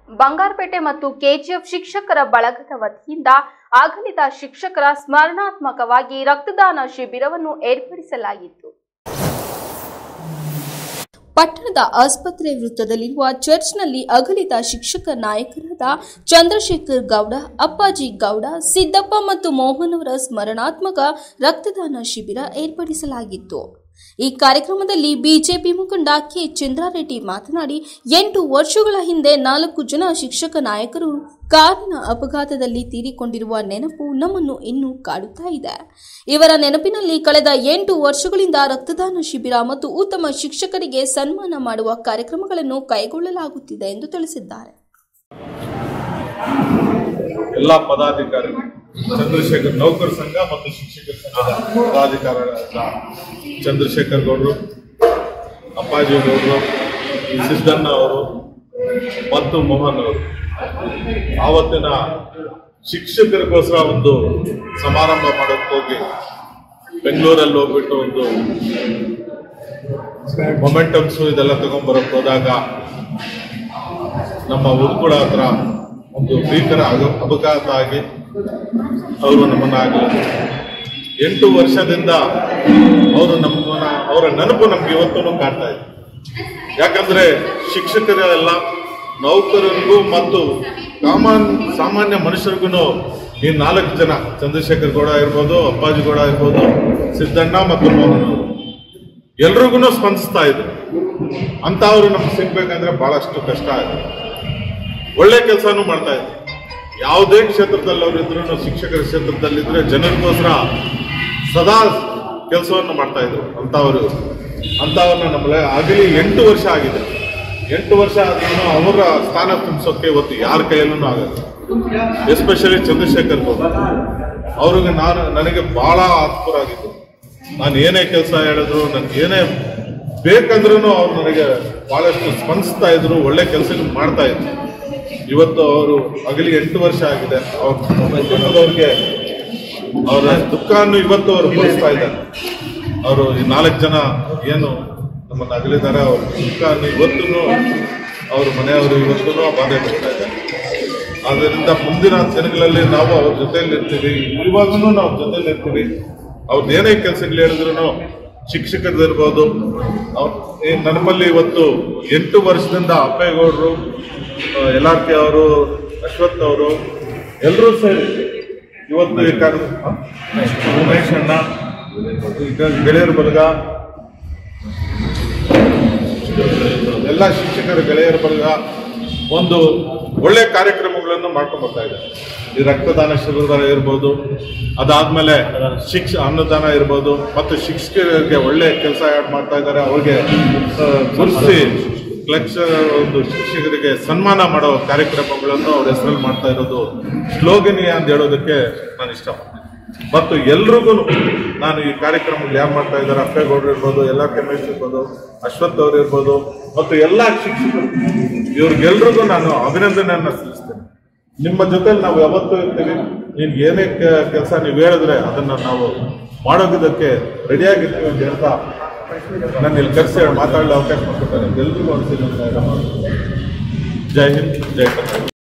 ಬಂಗಾರಪೇಟೆ ಮತ್ತು ಕೆಜಿಎಫ್ ಶಿಕ್ಷಕರ ಬಳಗದ ವತಿಯಿಂದ ಅಗಲಿದ ಶಿಕ್ಷಕರ ಸ್ಮರಣಾತ್ಮಕವಾಗಿ ರಕ್ತದಾನ ಶಿಬಿರವನ್ನು ಏರ್ಪಡಿಸಲಾಗಿತ್ತು ಪಟ್ಟಣದ ಆಸ್ಪತ್ರೆ ವೃತ್ತದಲ್ಲಿರುವ ಚರ್ಚ್ನಲ್ಲಿ ಅಗಲಿದ ಶಿಕ್ಷಕ ನಾಯಕರಾದ ಚಂದ್ರಶೇಖರ್ ಗೌಡ ಅಪ್ಪಾಜಿ ಗೌಡ ಸಿದ್ದಪ್ಪ ಮತ್ತು ಮೋಹನ್ ಅವರ ಸ್ಮರಣಾತ್ಮಕ ರಕ್ತದಾನ ಶಿಬಿರ ಏರ್ಪಡಿಸಲಾಗಿತ್ತು ಈ ಕಾರ್ಯಕ್ರಮದಲ್ಲಿ ಬಿಜೆಪಿ ಮುಖಂಡ ಕೆ ಚಂದ್ರಾರೆಡ್ಡಿ ಮಾತನಾಡಿ ಎಂಟು ವರ್ಷಗಳ ಹಿಂದೆ ನಾಲ್ಕು ಜನ ಶಿಕ್ಷಕ ನಾಯಕರು ಕಾರಿನ ಅಪಘಾತದಲ್ಲಿ ತೀರಿಕೊಂಡಿರುವ ನೆನಪು ನಮ್ಮನ್ನು ಇನ್ನೂ ಕಾಡುತ್ತಾ ಇದೆ ಇವರ ನೆನಪಿನಲ್ಲಿ ಕಳೆದ ಎಂಟು ವರ್ಷಗಳಿಂದ ರಕ್ತದಾನ ಶಿಬಿರ ಮತ್ತು ಉತ್ತಮ ಶಿಕ್ಷಕರಿಗೆ ಸನ್ಮಾನ ಮಾಡುವ ಕಾರ್ಯಕ್ರಮಗಳನ್ನು ಕೈಗೊಳ್ಳಲಾಗುತ್ತಿದೆ ಎಂದು ತಿಳಿಸಿದ್ದಾರೆ ಎಲ್ಲ ಪದಾಧಿಕಾರಿಗಳು ಚಂದ್ರಶೇಖರ್ ನೌಕರ ಸಂಘ ಮತ್ತು ಶಿಕ್ಷಕರ ಸಂಘದ ಪದಾಧಿಕಾರಿಗಳಾದ ಚಂದ್ರಶೇಖರ್ ಗೌಡರು ಅಪ್ಪಾಜಿ ಗೌಡರು ಸಿದ್ದಣ್ಣ ಅವರು ಮತ್ತು ಮೋಹನ್ ಅವರು ಆವತ್ತಿನ ಶಿಕ್ಷಕರಿಗೋಸ್ಕರ ಒಂದು ಸಮಾರಂಭ ಮಾಡೋಕ್ಕೆ ಹೋಗಿ ಬೆಂಗಳೂರಲ್ಲಿ ಹೋಗ್ಬಿಟ್ಟು ಒಂದು ಮೊಮೆಂಟಮ್ಸು ಇದೆಲ್ಲ ತಗೊಂಡ್ಬರಕ್ಕೆ ಹೋದಾಗ ನಮ್ಮ ಉರುಕುಳ ಹತ್ರ ಒಂದು ಭೀಕರ ಅಗ- ಅಪಘಾತ ಆಗಿ ಅವರು ನಮ್ಮನ್ನ ಆಗಲಿಲ್ಲ ಎಂಟು ವರ್ಷದಿಂದ ಅವರು ನಮ್ಮನ್ನ ಅವರ ನೆನಪು ನಮ್ಗೆ ಇವತ್ತೂ ಕಾಡ್ತಾ ಇದೆ ಯಾಕಂದ್ರೆ ಶಿಕ್ಷಕರೆಲ್ಲ ನೌಕರರಿಗೂ ಮತ್ತು ಕಾಮನ್ ಸಾಮಾನ್ಯ ಮನುಷ್ಯರಿಗೂ ಈ ನಾಲ್ಕು ಜನ ಚಂದ್ರಶೇಖರ್ ಗೌಡ ಇರ್ಬೋದು ಅಪ್ಪಾಜಿ ಗೌಡ ಇರ್ಬೋದು ಸಿದ್ದಣ್ಣ ಮತ್ತು ಮೋಹನ್ ಅವರು ಎಲ್ರಿಗೂ ಸ್ಪಂದಿಸ್ತಾ ಇದ್ರು ಅಂತವರು ನಮ್ಗೆ ಸಿಗ್ಬೇಕಂದ್ರೆ ಬಹಳಷ್ಟು ಕಷ್ಟ ಆಗಿದೆ ಒಳ್ಳೆ ಕೆಲಸನೂ ಮಾಡ್ತಾ ಇದ್ರು ಯಾವುದೇ ಕ್ಷೇತ್ರದಲ್ಲಿ ಅವರು ಇದ್ರು ಶಿಕ್ಷಕರ ಕ್ಷೇತ್ರದಲ್ಲಿದ್ರೆ ಜನರಿಗೋಸ್ಕರ ಸದಾ ಕೆಲಸವನ್ನು ಮಾಡ್ತಾ ಇದ್ರು ಅಂತವರು ಅಂತವ್ರನ್ನ ನಮ್ಮಲ್ಲಿ ಆಗಲಿ ಎಂಟು ವರ್ಷ ಆಗಿದೆ ಎಂಟು ವರ್ಷ ಆದ್ರೂ ಅವರ ಸ್ಥಾನ ತುಂಬಿಸೋಕೆ ಇವತ್ತು ಯಾರ ಕೈಯಲ್ಲೂ ಆಗಲ್ಲ ಎಸ್ಪೆಷಲಿ ಚಂದ್ರಶೇಖರ್ ಗೌಡ ಅವ್ರಿಗೆ ನಾನು ನನಗೆ ಬಹಳ ಆತ್ಮರಾಗಿದ್ದು ನಾನು ಏನೇ ಕೆಲಸ ಹೇಳಿದ್ರು ನನ್ಗೆ ಏನೇ ಬೇಕಂದ್ರೂ ಅವ್ರು ನನಗೆ ಬಹಳಷ್ಟು ಸ್ಪಂದಿಸ್ತಾ ಇದ್ರು ಒಳ್ಳೆ ಕೆಲಸ ಮಾಡ್ತಾ ಇದ್ರು ಇವತ್ತು ಅವರು ಅಗಲಿ ಎಂಟು ವರ್ಷ ಆಗಿದೆ ಅವ್ರ ಕುಟುಂಬದವ್ರಿಗೆ ಅವರ ದುಃಖವನ್ನು ಇವತ್ತು ಅವರು ಭರಿಸ್ತಾ ಇದ್ದಾರೆ ಅವರು ಈ ನಾಲ್ಕು ಜನ ಏನು ನಮ್ಮನ್ನು ಅಗಲಿದ್ದಾರೆ ಅವ್ರ ದುಃಖವನ್ನು ಇವತ್ತೂ ಅವ್ರ ಮನೆಯವರು ಇವತ್ತೂ ಬಾಧೆ ಪಡ್ತಾ ಇದ್ದಾರೆ ಆದ್ದರಿಂದ ಮುಂದಿನ ದಿನಗಳಲ್ಲಿ ನಾವು ಅವ್ರ ಜೊತೆಯಲ್ಲಿ ಇರ್ತೀವಿ ಇವಾಗೂ ನಾವು ಜೊತೆಯಲ್ಲಿ ಇರ್ತೀವಿ ಅವ್ರದ್ದು ಏನೇ ಕೆಲಸಗಳು ಹೇಳಿದ್ರು ಶಿಕ್ಷಕರದಿರ್ಬೋದು ಅವ್ರ ಈ ನಮ್ಮಲ್ಲಿ ಇವತ್ತು ಎಂಟು ವರ್ಷದಿಂದ ಅಪ್ಪೇಗೌಡರು ಎಲ್ ಆರ್ ಕೆ ಅವರು ಅಶ್ವಥ್ ಅವರು ಎಲ್ಲರೂ ಸೇರಿ ಇವತ್ತು ಈ ಕಾರ್ಯ ಹ? ಉಮೇಶ್ ಅಣ್ಣ ಈಗ ಗೆಳೆಯರ ಬಳಗ ಎಲ್ಲ ಶಿಕ್ಷಕರ ಗೆಳೆಯರ ಬಳಗ ಒಂದು ಒಳ್ಳೆ ಕಾರ್ಯಕ್ರಮಗಳನ್ನು ಮಾಡ್ಕೊಂಡು ಬರ್ತಾ ಇದೆ ಈ ರಕ್ತದಾನ ಶಿಬಿರ ಇರ್ಬೋದು ಅದಾದ್ಮೇಲೆ ಶಿಕ್ಷ ಅನ್ನದಾನ ಇರ್ಬೋದು ಮತ್ತು ಶಿಕ್ಷಕರಿಗೆ ಒಳ್ಳೆ ಕೆಲಸ ಮಾಡ್ತಾ ಇದ್ದಾರೆ ಅವ್ರಿಗೆ ಗುರುತಿಸಿ ಕ್ಲಕ್ಷ ಒಂದು ಶಿಕ್ಷಕರಿಗೆ ಸನ್ಮಾನ ಮಾಡೋ ಕಾರ್ಯಕ್ರಮಗಳನ್ನು ಅವ್ರ ಹೆಸರಲ್ಲಿ ಮಾಡ್ತಾ ಇರೋದು ಶ್ಲೋಗನೀಯ ಅಂತ ಹೇಳೋದಕ್ಕೆ ನಾನು ಇಷ್ಟಪಡ್ತೀನಿ ಮತ್ತು ಎಲ್ರಿಗೂ ನಾನು ಈ ಕಾರ್ಯಕ್ರಮದಲ್ಲಿ ಯಾರು ಮಾಡ್ತಾ ಇದ್ದಾರೆ ಅಪ್ಪೇಗೌಡರು ಇರ್ಬೋದು ಎಲ್ಲ ಕೆಮಿಸ್ಟ್ ಇರ್ಬೋದು ಅಶ್ವಥ್ ಅವರು ಇರ್ಬೋದು ಮತ್ತು ಎಲ್ಲ ಶಿಕ್ಷಕರು ಇವ್ರಿಗೆಲ್ರಿಗೂ ನಾನು ಅಭಿನಂದನೆಯನ್ನು ಸಲ್ಲಿಸ್ತೇನೆ ನಿಮ್ಮ ಜೊತೆಲಿ ನಾವು ಯಾವತ್ತೂ ಇರ್ತೀವಿ ನೀವು ಏನೇ ಕೆಲಸ ನೀವು ಹೇಳಿದ್ರೆ ಅದನ್ನು ನಾವು ಮಾಡೋದಕ್ಕೆ ರೆಡಿಯಾಗಿರ್ತೀವಿ ಅಂತ ಹೇಳ್ತಾ ನಾನು ಇಲ್ಲಿ ಕರೆಸಿ ಮಾತಾಡಲು ಅವಕಾಶ ಮಾಡ್ಕೊಡ್ತಾರೆ ಎಲ್ರಿಗೂ ಅನಿಸಿಲ್ಲ ಜೈ ಹಿಂದ್ ಜೈ ಕರ್ನಾಟಕ